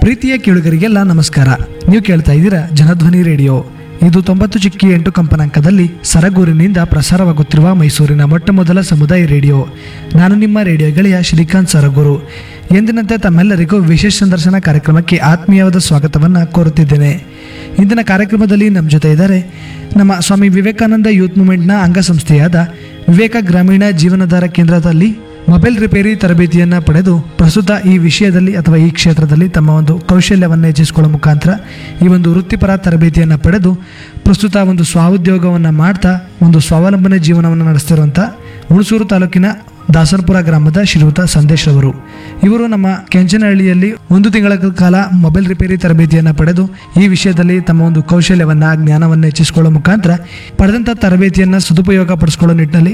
ಪ್ರೀತಿಯ ಕೇಳುಗರಿಗೆಲ್ಲ ನಮಸ್ಕಾರ ನೀವು ಕೇಳ್ತಾ ಇದ್ದೀರಾ ಜನಧ್ವನಿ ರೇಡಿಯೋ ಇದು ತೊಂಬತ್ತು ಚಿಕ್ಕಿ ಎಂಟು ಕಂಪನಾಂಕದಲ್ಲಿ ಸರಗೂರಿನಿಂದ ಪ್ರಸಾರವಾಗುತ್ತಿರುವ ಮೈಸೂರಿನ ಮೊಟ್ಟ ಮೊದಲ ಸಮುದಾಯ ರೇಡಿಯೋ ನಾನು ನಿಮ್ಮ ರೇಡಿಯೋ ಗೆಳೆಯ ಶ್ರೀಕಾಂತ್ ಸರಗೂರು ಎಂದಿನಂತೆ ತಮ್ಮೆಲ್ಲರಿಗೂ ವಿಶೇಷ ಸಂದರ್ಶನ ಕಾರ್ಯಕ್ರಮಕ್ಕೆ ಆತ್ಮೀಯವಾದ ಸ್ವಾಗತವನ್ನು ಕೋರುತ್ತಿದ್ದೇನೆ ಇಂದಿನ ಕಾರ್ಯಕ್ರಮದಲ್ಲಿ ನಮ್ಮ ಜೊತೆ ಇದ್ದಾರೆ ನಮ್ಮ ಸ್ವಾಮಿ ವಿವೇಕಾನಂದ ಯೂತ್ ಮೂವ್ಮೆಂಟ್ನ ಅಂಗಸಂಸ್ಥೆಯಾದ ವಿವೇಕ ಗ್ರಾಮೀಣ ಜೀವನಾಧಾರ ಕೇಂದ್ರದಲ್ಲಿ ಮೊಬೈಲ್ ರಿಪೇರಿ ತರಬೇತಿಯನ್ನು ಪಡೆದು ಪ್ರಸ್ತುತ ಈ ವಿಷಯದಲ್ಲಿ ಅಥವಾ ಈ ಕ್ಷೇತ್ರದಲ್ಲಿ ತಮ್ಮ ಒಂದು ಕೌಶಲ್ಯವನ್ನು ಹೆಚ್ಚಿಸಿಕೊಳ್ಳುವ ಮುಖಾಂತರ ಈ ಒಂದು ವೃತ್ತಿಪರ ತರಬೇತಿಯನ್ನು ಪಡೆದು ಪ್ರಸ್ತುತ ಒಂದು ಸ್ವಾಉದ್ಯೋಗವನ್ನು ಮಾಡ್ತಾ ಒಂದು ಸ್ವಾವಲಂಬನೆ ಜೀವನವನ್ನು ನಡೆಸ್ತಿರುವಂಥ ಹುಣಸೂರು ತಾಲೂಕಿನ ದಾಸರಪುರ ಗ್ರಾಮದ ಶ್ರೀಯುತ ಸಂದೇಶ್ ಅವರು ಇವರು ನಮ್ಮ ಕೆಂಚನಹಳ್ಳಿಯಲ್ಲಿ ಒಂದು ತಿಂಗಳ ಕಾಲ ಮೊಬೈಲ್ ರಿಪೇರಿ ತರಬೇತಿಯನ್ನು ಪಡೆದು ಈ ವಿಷಯದಲ್ಲಿ ತಮ್ಮ ಒಂದು ಕೌಶಲ್ಯವನ್ನು ಜ್ಞಾನವನ್ನು ಹೆಚ್ಚಿಸಿಕೊಳ್ಳುವ ಮುಖಾಂತರ ಪಡೆದಂಥ ತರಬೇತಿಯನ್ನು ಸದುಪಯೋಗ ಪಡಿಸಿಕೊಳ್ಳೋ ನಿಟ್ಟಿನಲ್ಲಿ